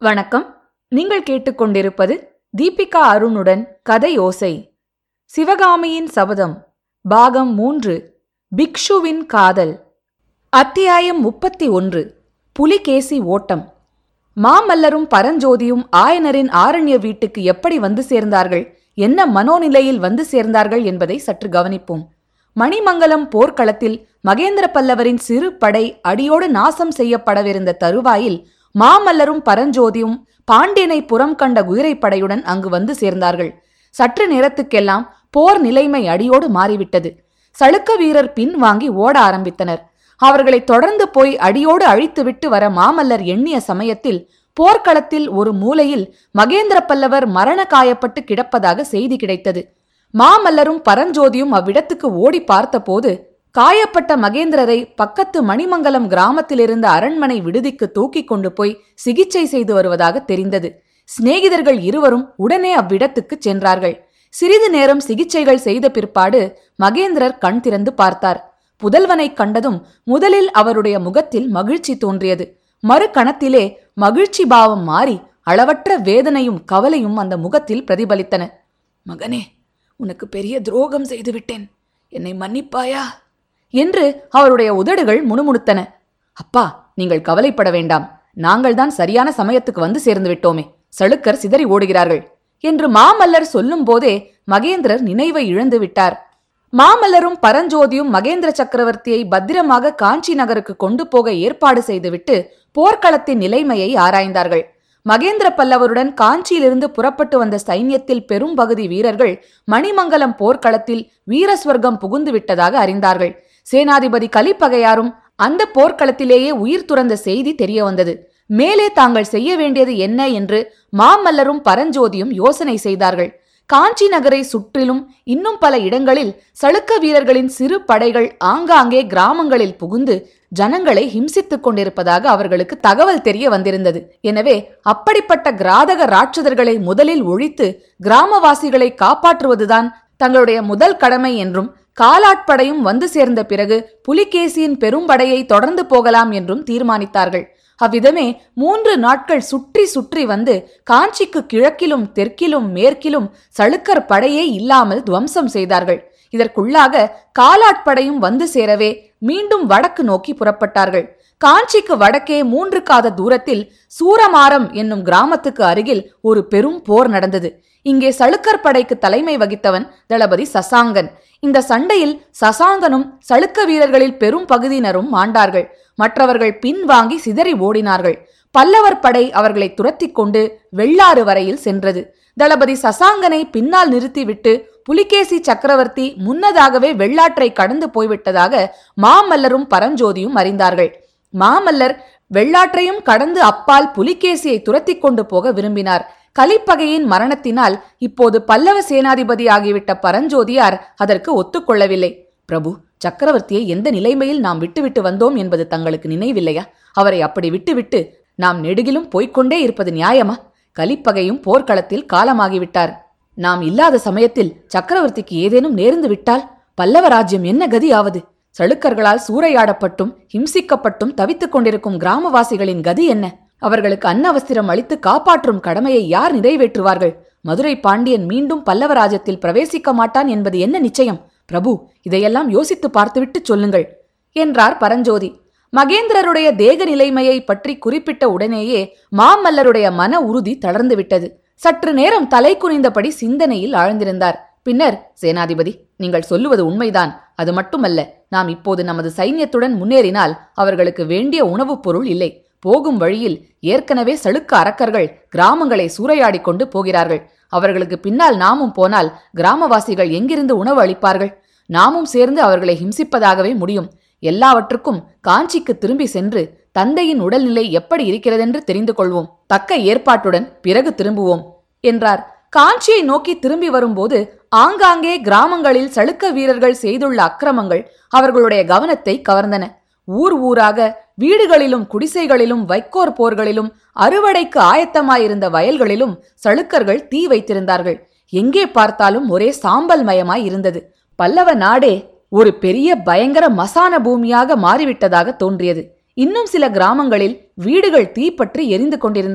வணக்கம் நீங்கள் கேட்டுக்கொண்டிருப்பது தீபிகா அருணுடன் கதை ஓசை சிவகாமியின் சபதம் பாகம் மூன்று பிக்ஷுவின் காதல் அத்தியாயம் முப்பத்தி ஒன்று புலிகேசி ஓட்டம் மாமல்லரும் பரஞ்சோதியும் ஆயனரின் ஆரண்ய வீட்டுக்கு எப்படி வந்து சேர்ந்தார்கள் என்ன மனோநிலையில் வந்து சேர்ந்தார்கள் என்பதை சற்று கவனிப்போம் மணிமங்கலம் போர்க்களத்தில் மகேந்திர பல்லவரின் சிறு படை அடியோடு நாசம் செய்யப்படவிருந்த தருவாயில் மாமல்லரும் பரஞ்சோதியும் பாண்டியனை புறம் கண்ட குதிரைப்படையுடன் அங்கு வந்து சேர்ந்தார்கள் சற்று நேரத்துக்கெல்லாம் போர் நிலைமை அடியோடு மாறிவிட்டது சளுக்க வீரர் பின் வாங்கி ஓட ஆரம்பித்தனர் அவர்களை தொடர்ந்து போய் அடியோடு அழித்துவிட்டு வர மாமல்லர் எண்ணிய சமயத்தில் போர்க்களத்தில் ஒரு மூலையில் மகேந்திர பல்லவர் மரண காயப்பட்டு கிடப்பதாக செய்தி கிடைத்தது மாமல்லரும் பரஞ்சோதியும் அவ்விடத்துக்கு ஓடி பார்த்தபோது காயப்பட்ட மகேந்திரரை பக்கத்து மணிமங்கலம் கிராமத்தில் இருந்த அரண்மனை விடுதிக்கு தூக்கிக் கொண்டு போய் சிகிச்சை செய்து வருவதாக தெரிந்தது சிநேகிதர்கள் இருவரும் உடனே அவ்விடத்துக்கு சென்றார்கள் சிறிது நேரம் சிகிச்சைகள் செய்த பிற்பாடு மகேந்திரர் கண் திறந்து பார்த்தார் புதல்வனை கண்டதும் முதலில் அவருடைய முகத்தில் மகிழ்ச்சி தோன்றியது மறு கணத்திலே மகிழ்ச்சி பாவம் மாறி அளவற்ற வேதனையும் கவலையும் அந்த முகத்தில் பிரதிபலித்தன மகனே உனக்கு பெரிய துரோகம் செய்துவிட்டேன் என்னை மன்னிப்பாயா என்று அவருடைய உதடுகள் முணுமுணுத்தன அப்பா நீங்கள் கவலைப்பட வேண்டாம் நாங்கள்தான் சரியான சமயத்துக்கு வந்து சேர்ந்து விட்டோமே சளுக்கர் சிதறி ஓடுகிறார்கள் என்று மாமல்லர் சொல்லும் போதே மகேந்திரர் நினைவை இழந்து விட்டார் மாமல்லரும் பரஞ்சோதியும் மகேந்திர சக்கரவர்த்தியை பத்திரமாக காஞ்சி நகருக்கு கொண்டு போக ஏற்பாடு செய்துவிட்டு போர்க்களத்தின் நிலைமையை ஆராய்ந்தார்கள் மகேந்திர பல்லவருடன் காஞ்சியிலிருந்து புறப்பட்டு வந்த சைன்யத்தில் பெரும் பகுதி வீரர்கள் மணிமங்கலம் போர்க்களத்தில் வீரஸ்வர்க்கம் புகுந்து விட்டதாக அறிந்தார்கள் சேனாதிபதி கலிப்பகையாரும் அந்த போர்க்களத்திலேயே உயிர் துறந்த செய்தி தெரிய வந்தது மேலே தாங்கள் செய்ய வேண்டியது என்ன என்று மாமல்லரும் பரஞ்சோதியும் யோசனை செய்தார்கள் காஞ்சி நகரை சுற்றிலும் இன்னும் பல இடங்களில் சளுக்க வீரர்களின் சிறு படைகள் ஆங்காங்கே கிராமங்களில் புகுந்து ஜனங்களை ஹிம்சித்துக் கொண்டிருப்பதாக அவர்களுக்கு தகவல் தெரிய வந்திருந்தது எனவே அப்படிப்பட்ட கிராதக ராட்சதர்களை முதலில் ஒழித்து கிராமவாசிகளை காப்பாற்றுவதுதான் தங்களுடைய முதல் கடமை என்றும் காலாட்படையும் வந்து சேர்ந்த பிறகு புலிகேசியின் பெரும்படையை தொடர்ந்து போகலாம் என்றும் தீர்மானித்தார்கள் அவ்விதமே மூன்று நாட்கள் சுற்றி சுற்றி வந்து காஞ்சிக்கு கிழக்கிலும் தெற்கிலும் மேற்கிலும் சளுக்கர் படையே இல்லாமல் துவம்சம் செய்தார்கள் இதற்குள்ளாக காலாட்படையும் வந்து சேரவே மீண்டும் வடக்கு நோக்கி புறப்பட்டார்கள் காஞ்சிக்கு வடக்கே மூன்று காத தூரத்தில் சூரமாரம் என்னும் கிராமத்துக்கு அருகில் ஒரு பெரும் போர் நடந்தது இங்கே சளுக்கர் படைக்கு தலைமை வகித்தவன் தளபதி சசாங்கன் இந்த சண்டையில் சசாங்கனும் சளுக்க வீரர்களில் பெரும் பகுதியினரும் மாண்டார்கள் மற்றவர்கள் பின்வாங்கி சிதறி ஓடினார்கள் பல்லவர் படை அவர்களை துரத்திக் கொண்டு வெள்ளாறு வரையில் சென்றது தளபதி சசாங்கனை பின்னால் நிறுத்திவிட்டு புலிகேசி சக்கரவர்த்தி முன்னதாகவே வெள்ளாற்றை கடந்து போய்விட்டதாக மாமல்லரும் பரஞ்சோதியும் அறிந்தார்கள் மாமல்லர் வெள்ளாற்றையும் கடந்து அப்பால் புலிகேசியை துரத்திக் கொண்டு போக விரும்பினார் கலிப்பகையின் மரணத்தினால் இப்போது பல்லவ சேனாதிபதி ஆகிவிட்ட பரஞ்சோதியார் அதற்கு ஒத்துக்கொள்ளவில்லை பிரபு சக்கரவர்த்தியை எந்த நிலைமையில் நாம் விட்டுவிட்டு வந்தோம் என்பது தங்களுக்கு நினைவில்லையா அவரை அப்படி விட்டுவிட்டு நாம் நெடுகிலும் போய்க்கொண்டே இருப்பது நியாயமா கலிப்பகையும் போர்க்களத்தில் காலமாகிவிட்டார் நாம் இல்லாத சமயத்தில் சக்கரவர்த்திக்கு ஏதேனும் நேர்ந்து விட்டால் பல்லவ ராஜ்யம் என்ன கதி ஆவது சளுக்கர்களால் சூறையாடப்பட்டும் ஹிம்சிக்கப்பட்டும் தவித்துக் கொண்டிருக்கும் கிராமவாசிகளின் கதி என்ன அவர்களுக்கு அன்னவஸ்திரம் அளித்து காப்பாற்றும் கடமையை யார் நிறைவேற்றுவார்கள் மதுரை பாண்டியன் மீண்டும் பல்லவராஜ்யத்தில் பிரவேசிக்க மாட்டான் என்பது என்ன நிச்சயம் பிரபு இதையெல்லாம் யோசித்து பார்த்துவிட்டு சொல்லுங்கள் என்றார் பரஞ்சோதி மகேந்திரருடைய தேக நிலைமையை பற்றி குறிப்பிட்ட உடனேயே மாமல்லருடைய மன உறுதி தளர்ந்து விட்டது சற்று நேரம் தலை குனிந்தபடி சிந்தனையில் ஆழ்ந்திருந்தார் பின்னர் சேனாதிபதி நீங்கள் சொல்லுவது உண்மைதான் அது மட்டுமல்ல நாம் இப்போது நமது சைன்யத்துடன் முன்னேறினால் அவர்களுக்கு வேண்டிய உணவுப் பொருள் இல்லை போகும் வழியில் ஏற்கனவே சளுக்க அரக்கர்கள் கிராமங்களை சூறையாடி கொண்டு போகிறார்கள் அவர்களுக்கு பின்னால் நாமும் போனால் கிராமவாசிகள் எங்கிருந்து உணவு அளிப்பார்கள் நாமும் சேர்ந்து அவர்களை ஹிம்சிப்பதாகவே முடியும் எல்லாவற்றுக்கும் காஞ்சிக்கு திரும்பி சென்று தந்தையின் உடல்நிலை எப்படி இருக்கிறதென்று தெரிந்து கொள்வோம் தக்க ஏற்பாட்டுடன் பிறகு திரும்புவோம் என்றார் காஞ்சியை நோக்கி திரும்பி வரும்போது ஆங்காங்கே கிராமங்களில் சளுக்க வீரர்கள் செய்துள்ள அக்கிரமங்கள் அவர்களுடைய கவனத்தை கவர்ந்தன ஊர் ஊராக வீடுகளிலும் குடிசைகளிலும் வைக்கோர் போர்களிலும் அறுவடைக்கு ஆயத்தமாயிருந்த வயல்களிலும் சளுக்கர்கள் தீ வைத்திருந்தார்கள் எங்கே பார்த்தாலும் ஒரே சாம்பல் மயமாய் இருந்தது பல்லவ நாடே ஒரு பெரிய பயங்கர மசான பூமியாக மாறிவிட்டதாக தோன்றியது இன்னும் சில கிராமங்களில் வீடுகள் தீப்பற்றி எரிந்து கொண்டிருந்தன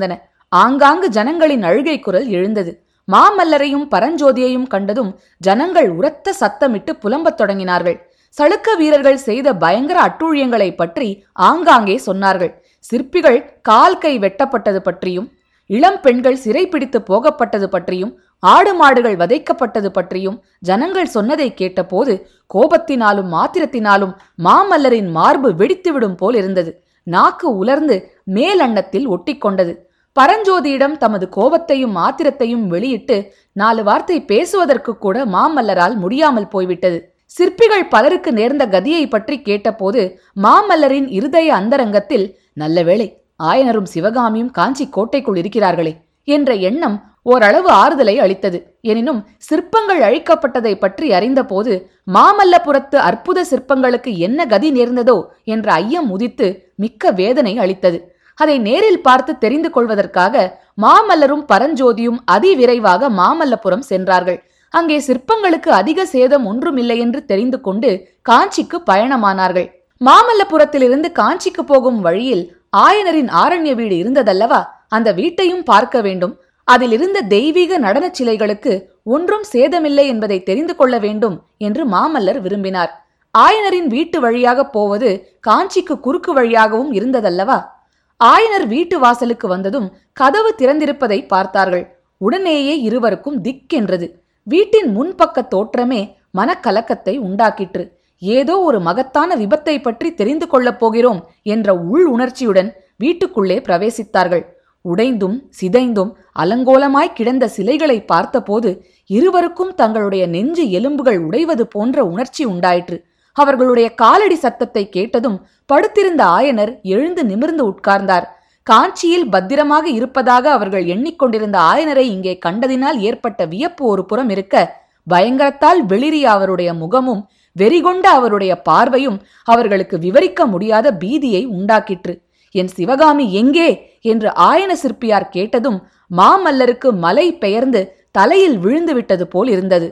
ஆங்காங்கு ஜனங்களின் அழுகை குரல் எழுந்தது மாமல்லரையும் பரஞ்சோதியையும் கண்டதும் ஜனங்கள் உரத்த சத்தமிட்டு புலம்பத் தொடங்கினார்கள் சளுக்க வீரர்கள் செய்த பயங்கர அட்டூழியங்களை பற்றி ஆங்காங்கே சொன்னார்கள் சிற்பிகள் கால் கை வெட்டப்பட்டது பற்றியும் இளம் பெண்கள் சிறைப்பிடித்து போகப்பட்டது பற்றியும் ஆடு மாடுகள் வதைக்கப்பட்டது பற்றியும் ஜனங்கள் சொன்னதை கேட்டபோது கோபத்தினாலும் மாத்திரத்தினாலும் மாமல்லரின் மார்பு வெடித்துவிடும் போல் இருந்தது நாக்கு உலர்ந்து மேலண்ணத்தில் ஒட்டிக்கொண்டது பரஞ்சோதியிடம் தமது கோபத்தையும் ஆத்திரத்தையும் வெளியிட்டு நாலு வார்த்தை பேசுவதற்கு கூட மாமல்லரால் முடியாமல் போய்விட்டது சிற்பிகள் பலருக்கு நேர்ந்த கதியை பற்றி கேட்டபோது மாமல்லரின் இருதய அந்தரங்கத்தில் நல்ல வேளை ஆயனரும் சிவகாமியும் காஞ்சி கோட்டைக்குள் இருக்கிறார்களே என்ற எண்ணம் ஓரளவு ஆறுதலை அளித்தது எனினும் சிற்பங்கள் அழிக்கப்பட்டதை பற்றி அறிந்தபோது மாமல்லபுரத்து அற்புத சிற்பங்களுக்கு என்ன கதி நேர்ந்ததோ என்ற ஐயம் உதித்து மிக்க வேதனை அளித்தது அதை நேரில் பார்த்து தெரிந்து கொள்வதற்காக மாமல்லரும் பரஞ்சோதியும் அதிவிரைவாக மாமல்லபுரம் சென்றார்கள் அங்கே சிற்பங்களுக்கு அதிக சேதம் ஒன்றுமில்லை என்று தெரிந்து கொண்டு காஞ்சிக்கு பயணமானார்கள் மாமல்லபுரத்திலிருந்து காஞ்சிக்கு போகும் வழியில் ஆயனரின் ஆரண்ய வீடு இருந்ததல்லவா அந்த வீட்டையும் பார்க்க வேண்டும் அதில் இருந்த தெய்வீக நடனச் சிலைகளுக்கு ஒன்றும் சேதமில்லை என்பதை தெரிந்து கொள்ள வேண்டும் என்று மாமல்லர் விரும்பினார் ஆயனரின் வீட்டு வழியாக போவது காஞ்சிக்கு குறுக்கு வழியாகவும் இருந்ததல்லவா ஆயனர் வீட்டு வாசலுக்கு வந்ததும் கதவு திறந்திருப்பதை பார்த்தார்கள் உடனேயே இருவருக்கும் திக்கென்றது வீட்டின் முன்பக்க தோற்றமே மனக்கலக்கத்தை உண்டாக்கிற்று ஏதோ ஒரு மகத்தான விபத்தை பற்றி தெரிந்து கொள்ளப் போகிறோம் என்ற உள் உணர்ச்சியுடன் வீட்டுக்குள்ளே பிரவேசித்தார்கள் உடைந்தும் சிதைந்தும் அலங்கோலமாய் கிடந்த சிலைகளை பார்த்தபோது இருவருக்கும் தங்களுடைய நெஞ்சு எலும்புகள் உடைவது போன்ற உணர்ச்சி உண்டாயிற்று அவர்களுடைய காலடி சத்தத்தை கேட்டதும் படுத்திருந்த ஆயனர் எழுந்து நிமிர்ந்து உட்கார்ந்தார் காஞ்சியில் பத்திரமாக இருப்பதாக அவர்கள் எண்ணிக்கொண்டிருந்த ஆயனரை இங்கே கண்டதினால் ஏற்பட்ட வியப்பு ஒரு புறம் இருக்க பயங்கரத்தால் வெளிரிய அவருடைய முகமும் வெறிகொண்ட அவருடைய பார்வையும் அவர்களுக்கு விவரிக்க முடியாத பீதியை உண்டாக்கிற்று என் சிவகாமி எங்கே என்று ஆயன சிற்பியார் கேட்டதும் மாமல்லருக்கு மலை பெயர்ந்து தலையில் விழுந்து விட்டது போல் இருந்தது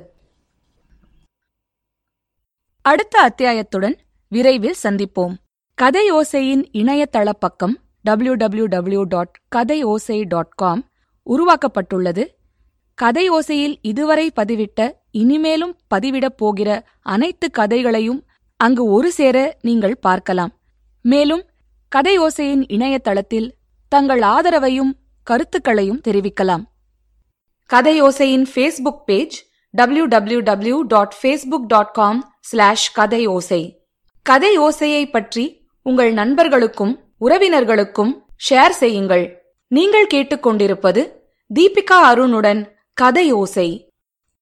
அடுத்த அத்தியாயத்துடன் விரைவில் சந்திப்போம் கதையோசையின் இணையதள பக்கம் W W W dot Kathaiyosai dot com உருவாக்கப்பட்டுள்ளது கதையோசையில் இதுவரை பதிவிட்ட இனிமேலும் பதிவிடப் போகிற அனைத்து கதைகளையும் அங்கு ஒரு சேர நீங்கள் பார்க்கலாம் மேலும் கதையோசையின் இணையதளத்தில் தங்கள் ஆதரவையும் கருத்துக்களையும் தெரிவிக்கலாம் கதையோசையின் Facebook page W W W dot Facebook dot com slash Kathaiyosai கதையோசையை பற்றி உங்கள் நண்பர்களுக்கும் உறவினர்களுக்கும் ஷேர் செய்யுங்கள் நீங்கள் கேட்டுக்கொண்டிருப்பது தீபிகா அருணுடன் கதையோசை